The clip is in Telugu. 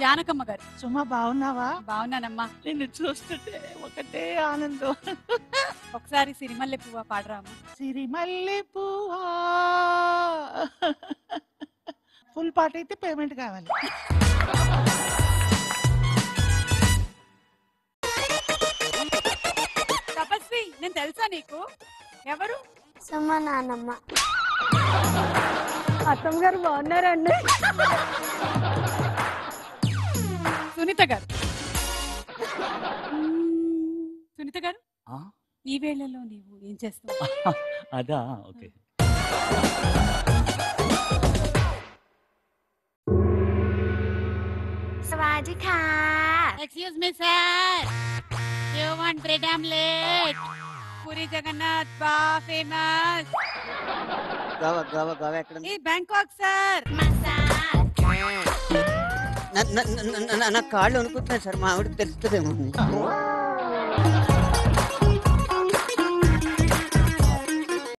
జానకమ్మ గారు సుమా బాగున్నావా బాగున్నానమ్మా నిన్ను చూస్తుంటే ఒకటే ఆనందం ఒకసారి సిరిమల్లె పువ్వ పాడరామా సిరిమల్లె పువ్వా ఫుల్ పాట అయితే పేమెంట్ కావాలి తపస్వి నేను తెలుసా నీకు ఎవరు సుమ నానమ్మ అత్తమ్మ గారు బాగున్నారండి సునీత గారు సునీత గారు ఆ? ఈ వేళలో నీవు ఏం చేస్తావు అదా ఓకే స్వాదికా excuse me sir you want bread omelette Puri Jagannath బా ఫేమస్ గోవా గోవా గోవా ఎక్కడ ఉంది? ఈ బ్యాంకాక్ సార్ నా- నా- నా- నా- నా కాళ్ళు అనుకుంటున్నాయి సార్ మా ఆవిడ తెలుస్తుందేమో